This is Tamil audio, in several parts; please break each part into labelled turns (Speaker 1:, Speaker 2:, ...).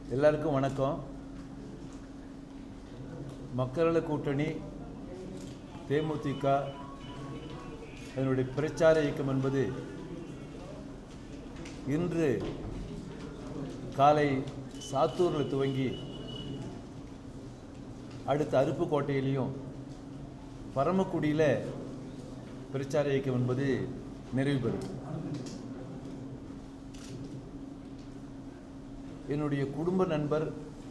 Speaker 1: எல்லாருக்கும் வணக்கம் மக்கள கூட்டணி தேமுதிக அதனுடைய பிரச்சார இயக்கம் என்பது இன்று காலை சாத்தூரில் துவங்கி அடுத்த அருப்புக்கோட்டையிலையும் பரமக்குடியில் பிரச்சார இயக்கம் என்பது நிறைவு பெறும் என்னுடைய குடும்ப நண்பர்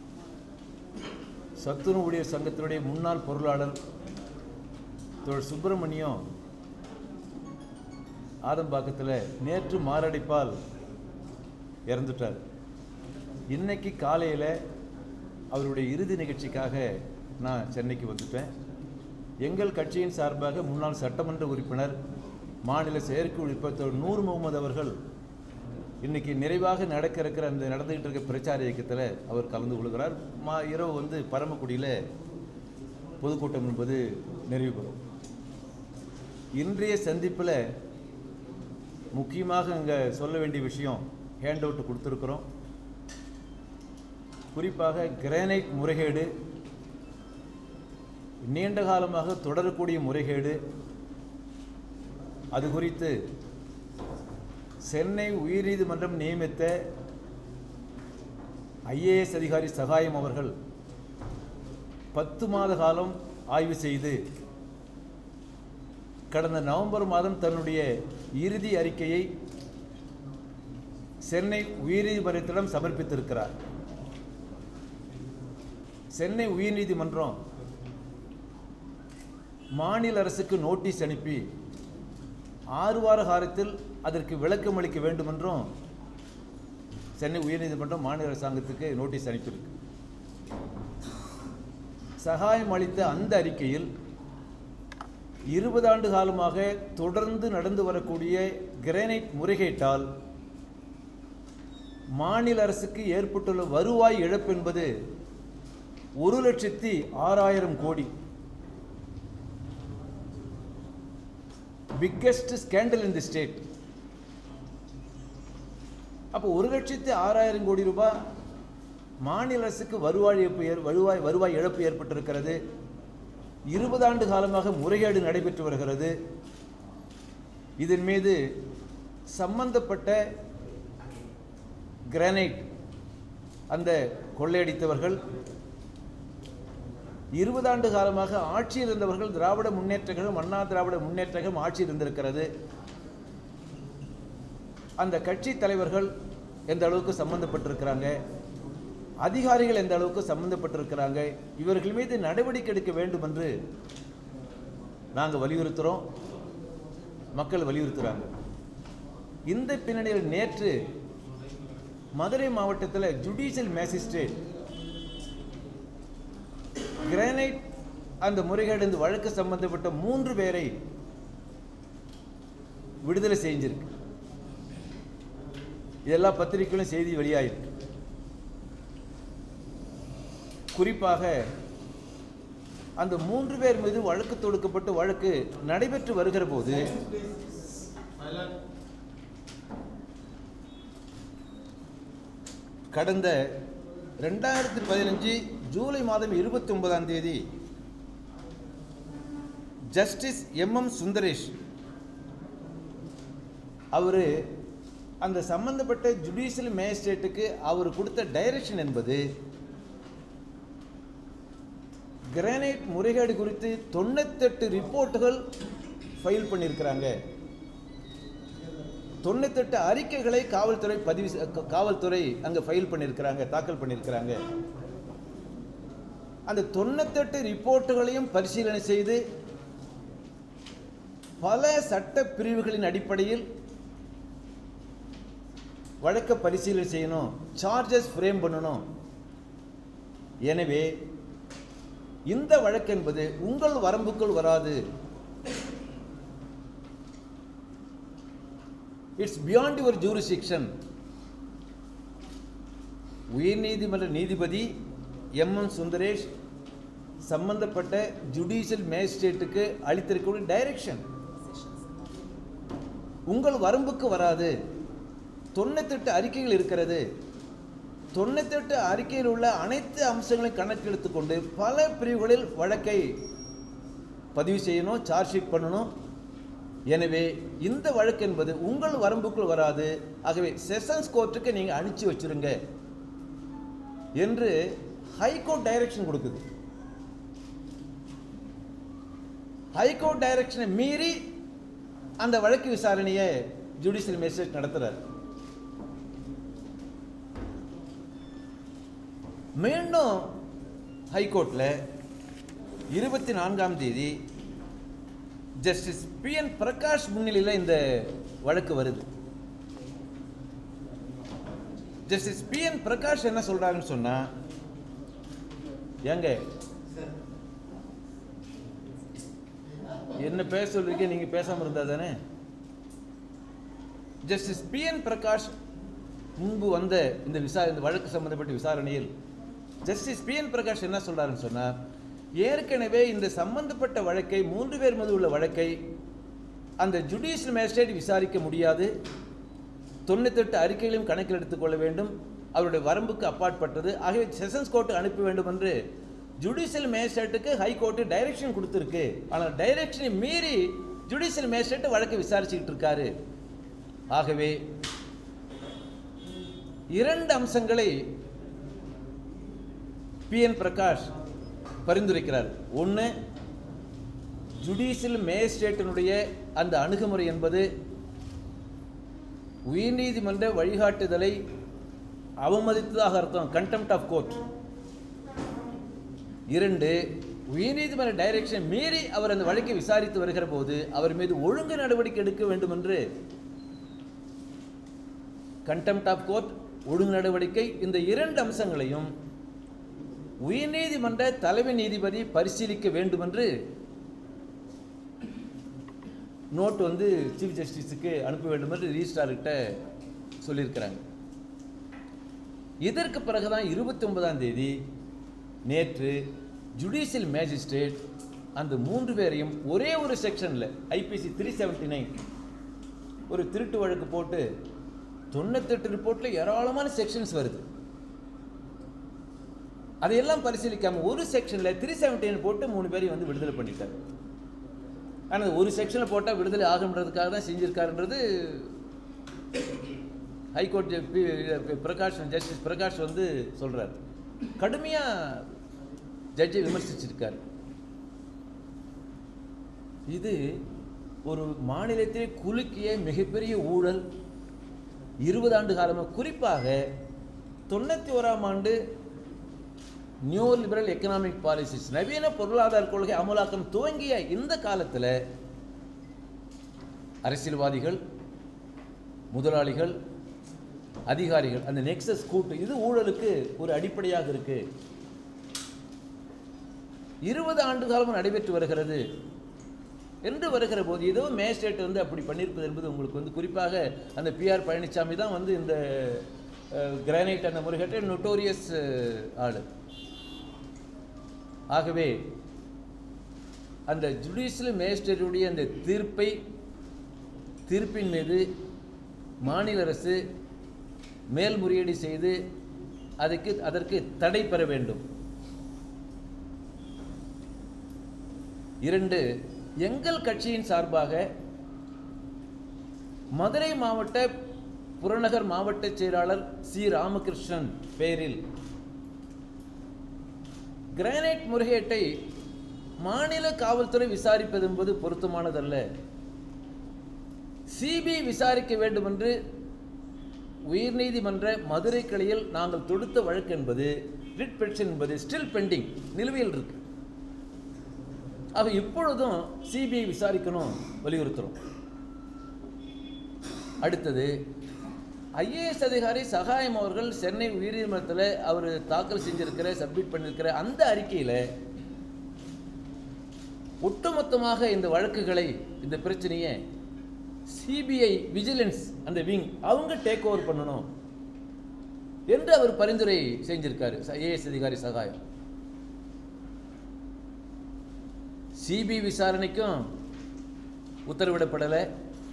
Speaker 1: சத்துணவு ஊழியர் சங்கத்தினுடைய முன்னாள் பொருளாளர் தோழர் சுப்பிரமணியம் ஆதம்பாக்கத்தில் நேற்று மாரடைப்பால் இறந்துட்டார் இன்னைக்கு காலையில் அவருடைய இறுதி நிகழ்ச்சிக்காக நான் சென்னைக்கு வந்துட்டேன் எங்கள் கட்சியின் சார்பாக முன்னாள் சட்டமன்ற உறுப்பினர் மாநில செயற்குழு உறுப்பினர் நூர் முகமது அவர்கள் இன்னைக்கு நிறைவாக நடக்க இருக்கிற அந்த நடந்துகிட்டு இருக்க பிரச்சார இயக்கத்தில் அவர் கலந்து கொள்கிறார் மா இரவு வந்து பரமக்குடியில் பொதுக்கூட்டம் என்பது நிறைவு பெறும் இன்றைய சந்திப்பில் முக்கியமாக அங்கே சொல்ல வேண்டிய விஷயம் ஹேண்ட் அவுட் கொடுத்துருக்குறோம் குறிப்பாக கிரானைட் முறைகேடு நீண்ட காலமாக தொடரக்கூடிய முறைகேடு அது குறித்து சென்னை உயர்நீதிமன்றம் நியமித்த ஐஏஎஸ் அதிகாரி சகாயம் அவர்கள் பத்து மாத காலம் ஆய்வு செய்து கடந்த நவம்பர் மாதம் தன்னுடைய இறுதி அறிக்கையை சென்னை உயர்நீதிமன்றத்திடம் சமர்ப்பித்திருக்கிறார் சென்னை உயர்நீதிமன்றம் மாநில அரசுக்கு நோட்டீஸ் அனுப்பி ஆறு வார காலத்தில் அதற்கு விளக்கம் அளிக்க வேண்டும் என்றும் சென்னை உயர்நீதிமன்றம் மாநில அரசாங்கத்துக்கு நோட்டீஸ் அனுப்பியிருக்கு சகாயம் அளித்த அந்த அறிக்கையில் இருபது ஆண்டு காலமாக தொடர்ந்து நடந்து வரக்கூடிய கிரானைட் முறைகேட்டால் மாநில அரசுக்கு ஏற்பட்டுள்ள வருவாய் இழப்பு என்பது ஒரு லட்சத்தி ஆறாயிரம் கோடி biggest scandal in the state அப்போ ஒரு லட்சத்தி ஆறாயிரம் கோடி ரூபாய் மாநில அரசுக்கு வருவாய் இழப்பு ஏற் வருவாய் வருவாய் இழப்பு ஏற்பட்டிருக்கிறது இருபது ஆண்டு காலமாக முறைகேடு நடைபெற்று வருகிறது இதன் மீது சம்பந்தப்பட்ட கிரானைட் அந்த கொள்ளையடித்தவர்கள் இருபது ஆண்டு காலமாக ஆட்சியில் இருந்தவர்கள் திராவிட முன்னேற்ற கழகம் அண்ணா திராவிட முன்னேற்ற கழகம் ஆட்சியில் இருந்திருக்கிறது அந்த கட்சி தலைவர்கள் எந்த அளவுக்கு சம்பந்தப்பட்டிருக்கிறாங்க அதிகாரிகள் எந்த அளவுக்கு சம்பந்தப்பட்டிருக்கிறாங்க இவர்கள் மீது நடவடிக்கை எடுக்க வேண்டும் என்று நாங்கள் வலியுறுத்துகிறோம் மக்கள் வலியுறுத்துகிறாங்க இந்த பின்னணியில் நேற்று மதுரை மாவட்டத்தில் ஜுடிஷியல் மேஜிஸ்ட்ரேட் கிரானைட் அந்த முறைகேடு இந்த வழக்கு சம்பந்தப்பட்ட மூன்று பேரை விடுதலை செஞ்சிருக்கு இதெல்லாம் பத்திரிகைகளும் செய்தி வெளியாயிருக்கு குறிப்பாக அந்த மூன்று பேர் மீது வழக்கு தொடுக்கப்பட்டு வழக்கு நடைபெற்று வருகிற போது கடந்த ரெண்டாயிரத்தி பதினஞ்சு ஜூலை மாதம் இருபத்தி ஒன்பதாம் தேதி ஜஸ்டிஸ் எம்எம் சுந்தரேஷ் அவர் அந்த சம்பந்தப்பட்ட ஜுடிஷியல் மேஜிஸ்ட்ரேட்டுக்கு அவர் கொடுத்த டைரக்ஷன் என்பது கிரானைட் முறைகேடு குறித்து தொண்ணூத்தெட்டு ரிப்போர்ட்டுகள் ஃபைல் பண்ணியிருக்கிறாங்க தொண்ணூத்தெட்டு அறிக்கைகளை காவல்துறை பதிவு செ- க- காவல்துறை அங்கே ஃபைல் பண்ணியிருக்கிறாங்க தாக்கல் பண்ணியிருக்கிறாங்க அந்த தொண்ணூத்தெட்டு ரிப்போர்ட்டுகளையும் பரிசீலனை செய்து பல சட்ட பிரிவுகளின் அடிப்படையில் வழக்கை பரிசீலனை செய்யணும் சார்ஜஸ் ஃப்ரேம் பண்ணணும் எனவே இந்த வழக்கு என்பது உங்கள் வரம்புக்குள் வராது இட்ஸ் பியாண்ட் யுவர் ஜூரிஸ்டிக்ஷன் உயர்நீதிமன்ற நீதிபதி எம் எம் சுந்தரேஷ் சம்பந்தப்பட்ட ஜுடிஷியல் மேஜிஸ்ட்ரேட்டுக்கு அளித்திருக்கக்கூடிய டைரக்ஷன் உங்கள் வரம்புக்கு வராது தொண்ணூத்தெட்டு அறிக்கைகள் இருக்கிறது தொண்ணூத்தெட்டு அறிக்கையில் உள்ள அனைத்து அம்சங்களையும் கணக்கெடுத்து கொண்டு பல பிரிவுகளில் வழக்கை பதிவு செய்யணும் சார்ஜ் ஷீட் பண்ணணும் எனவே இந்த வழக்கு என்பது உங்கள் வரம்புக்குள் வராது ஆகவே செஷன்ஸ் கோர்ட்டுக்கு நீங்கள் அனுப்பிச்சு வச்சிருங்க என்று ஹைகோர்ட் டைரக்ஷன் கொடுக்குது ஹைகோர்ட் டைரக்ஷனை மீறி அந்த வழக்கு விசாரணையை ஜுடிஷியல் மேஜிஸ்ட்ரேட் நடத்துறார் மீண்டும் ஹைகோர்ட்டில் இருபத்தி நான்காம் தேதி ஜஸ்டிஸ் பி என் பிரகாஷ் முன்னிலையில் இந்த வழக்கு வருது ஜஸ்டிஸ் பி என் பிரகாஷ் என்ன சொல்றாருன்னு சொன்னா ஏங்க என்ன பேச சொல்றீங்க நீங்க பேசாம இருந்தா தானே ஜஸ்டிஸ் பி என் பிரகாஷ் முன்பு வந்த இந்த விசா இந்த வழக்கு சம்பந்தப்பட்ட விசாரணையில் ஜஸ்டிஸ் பி என் பிரகாஷ் என்ன சொல்றாருன்னு சொன்னா ஏற்கனவே இந்த சம்பந்தப்பட்ட வழக்கை மூன்று பேர் மீது உள்ள வழக்கை அந்த ஜுடிஷியல் மேஜிஸ்ட்ரேட் விசாரிக்க முடியாது தொண்ணூத்தெட்டு அறிக்கைகளையும் கணக்கில் எடுத்துக்கொள்ள வேண்டும் அவருடைய வரம்புக்கு அப்பாற்பட்டது ஆகவே செஷன்ஸ் கோர்ட்டு அனுப்ப வேண்டும் என்று ஜுடிஷியல் மேஜிஸ்ட்ரேட்டுக்கு ஹைகோர்ட்டு டைரக்ஷன் கொடுத்துருக்கு ஆனால் டைரக்ஷனை மீறி ஜுடிஷியல் மேஜிஸ்ட்ரேட் வழக்கை விசாரிச்சுக்கிட்டு இருக்காரு ஆகவே இரண்டு அம்சங்களை பி என் பிரகாஷ் பரிந்துரைக்கிறார் ஒன்று ஜுடிஷியல் மேஜிஸ்ட்ரேட்டினுடைய அந்த அணுகுமுறை என்பது உயர்நீதிமன்ற வழிகாட்டுதலை அவமதித்ததாக அர்த்தம் கண்டெம்ட் ஆஃப் கோர்ட் இரண்டு உயர்நீதிமன்ற டைரக்ஷன் மீறி அவர் அந்த வழக்கை விசாரித்து வருகிற போது அவர் மீது ஒழுங்கு நடவடிக்கை எடுக்க வேண்டும் என்று கண்டெம்ட் ஆஃப் கோர்ட் ஒழுங்கு நடவடிக்கை இந்த இரண்டு அம்சங்களையும் உயர்நீதிமன்ற தலைமை நீதிபதி பரிசீலிக்க வேண்டும் என்று நோட் வந்து சீஃப் ஜஸ்டிஸுக்கு அனுப்ப வேண்டும் என்று ரிஜிஸ்ட்ரார்கிட்ட சொல்லியிருக்கிறாங்க இதற்கு பிறகுதான் இருபத்தி ஒன்பதாம் தேதி நேற்று ஜுடிஷியல் மேஜிஸ்ட்ரேட் அந்த மூன்று பேரையும் ஒரே ஒரு செக்ஷனில் ஐபிசி த்ரீ செவன்ட்டி நைன் ஒரு திருட்டு வழக்கு போட்டு தொண்ணூத்தெட்டு ரிப்போர்ட்டில் ஏராளமான செக்ஷன்ஸ் வருது அதையெல்லாம் பரிசீலிக்காம ஒரு செக்ஷனில் த்ரீ செவன்டீன் போட்டு மூணு பேரையும் வந்து விடுதலை பண்ணிட்டார் ஆனால் ஒரு செக்ஷனில் போட்டால் விடுதலை ஆகுன்றதுக்காக தான் செஞ்சிருக்காருன்றது ஹைகோர்ட் ஜ- பி- பி- பிரகாஷ் ஜஸ்டிஸ் பிரகாஷ் வந்து சொல்றார் கடுமையாக ஜட்ஜை விமர்சிச்சிருக்கார் இது ஒரு மாநிலத்திலே குலுக்கிய மிகப்பெரிய ஊழல் இருபது ஆண்டு காலமாக குறிப்பாக தொண்ணூற்றி ஓராம் ஆண்டு நியூ லிபரல் எக்கனாமிக் பாலிசிஸ் நவீன பொருளாதார கொள்கை அமலாக்கம் துவங்கிய இந்த காலத்தில் அரசியல்வாதிகள் முதலாளிகள் அதிகாரிகள் அந்த நெக்ஸஸ் கூட்டு இது ஊழலுக்கு ஒரு அடிப்படையாக இருக்கு இருபது ஆண்டு காலம் நடைபெற்று வருகிறது என்று வருகிற போது ஏதோ மேஜிஸ்ட்ரேட் வந்து அப்படி பண்ணியிருப்பது என்பது உங்களுக்கு வந்து குறிப்பாக அந்த பிஆர் பழனிசாமி தான் வந்து இந்த கிரானைட் அந்த முறைகேட்டை நொட்டோரியஸ் ஆளு ஆகவே அந்த ஜுடிஷியல் மேஜிஸ்ட்ரேட்டுடைய அந்த தீர்ப்பை தீர்ப்பின் மீது மாநில அரசு மேல்முறையீடு செய்து அதுக்கு அதற்கு தடை பெற வேண்டும் இரண்டு எங்கள் கட்சியின் சார்பாக மதுரை மாவட்ட புறநகர் மாவட்ட செயலாளர் சி ராமகிருஷ்ணன் பெயரில் கிரானைட் முறைகேட்டை மாநில காவல்துறை விசாரிப்பது என்பது பொருத்தமானதல்ல சிபிஐ விசாரிக்க வேண்டும் என்று உயர்நீதிமன்ற மதுரை கிளையில் நாங்கள் தொடுத்த வழக்கு என்பது ரிட் பெட்டிஷன் என்பது ஸ்டில் பெண்டிங் நிலுவையில் இருக்கு ஆக இப்பொழுதும் சிபிஐ விசாரிக்கணும் வலியுறுத்துறோம் அடுத்தது ஐஏஎஸ் அதிகாரி சகாயம் அவர்கள் சென்னை உயர்நீதிமன்றத்தில் அவர் தாக்கல் செஞ்சிருக்கிற சப்மிட் பண்ணியிருக்கிற அந்த அறிக்கையில் ஒட்டுமொத்தமாக இந்த வழக்குகளை இந்த பிரச்சனையை சிபிஐ விஜிலன்ஸ் அந்த விங் அவங்க டேக் ஓவர் பண்ணணும் என்று அவர் பரிந்துரை செஞ்சிருக்காரு ஐஏஎஸ் அதிகாரி சகாயம் சிபிஐ விசாரணைக்கும் உத்தரவிடப்படலை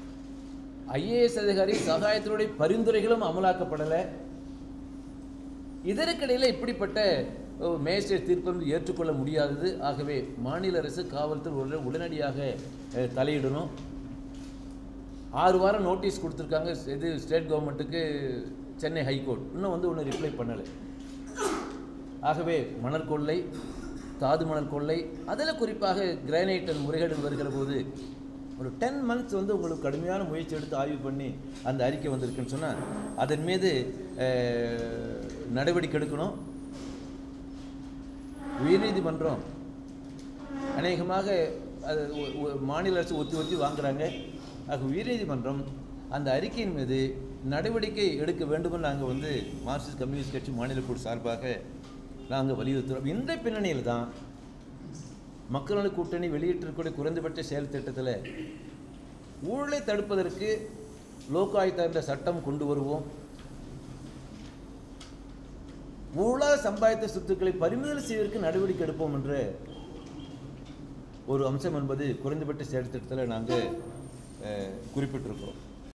Speaker 1: ஐஏஎஸ் அதிகாரி சகாயத்தினுடைய பரிந்துரைகளும் அமலாக்கப்படலை இதற்கிடையில் இப்படிப்பட்ட ஒரு மேஜிஸ்ட்ரேட் தீர்ப்பு வந்து ஏற்றுக்கொள்ள முடியாதது ஆகவே மாநில அரசு காவல்துறை உடனே- உடனடியாக அஹ், தலையிடணும் ஆறு வாரம் நோட்டீஸ் கொடுத்துருக்காங்க இது ஸ்டேட் கவர்மெண்ட்டுக்கு சென்னை ஹைகோர்ட் இன்னும் வந்து ஒன்றும் ரிப்ளை பண்ணலை ஆகவே மணல் கொள்ளை தாது மணல் கொள்ளை அதில் குறிப்பாக கிரானைட் and முறைகேடு வருகிற போது ஒரு டென் மந்த்ஸ் வந்து உங்களுக்கு கடுமையான முயற்சி எடுத்து ஆய்வு பண்ணி அந்த அறிக்கை வந்திருக்குன்னு சொன்னால் அதன் மீது அஹ், நடவடிக்கை எடுக்கணும் உயர்நீதிமன்றம் அநேகமாக அது ஒ- ஒ- மாநில அரசு ஒத்தி ஒத்தி வாங்குறாங்க ஆக உயர்நீதிமன்றம் அந்த அறிக்கையின் மீது நடவடிக்கை எடுக்க வேண்டுமென்று நாங்கள் வந்து மார்க்சிஸ்ட் கம்யூனிஸ்ட் கட்சி மாநில குழு சார்பாக நாங்கள் வலியுறுத்துகிறோம் இந்த பின்னணியில் தான் மக்கள் நல கூட்டணி வெளியிட்டிருக்கக்கூடிய குறைந்தபட்ச செயல் திட்டத்தில் ஊழலை தடுப்பதற்கு லோக் ஆயுக்தா என்ற சட்டம் கொண்டு வருவோம் ஊழலாக சம்பாதித்த சொத்துக்களை பறிமுதல் செய்வதற்கு நடவடிக்கை எடுப்போம் என்ற ஒரு அம்சம் என்பது குறைந்தபட்ச செயல் திட்டத்தில் நாங்கள் குறிப்பிட்டிருக்கிறோம்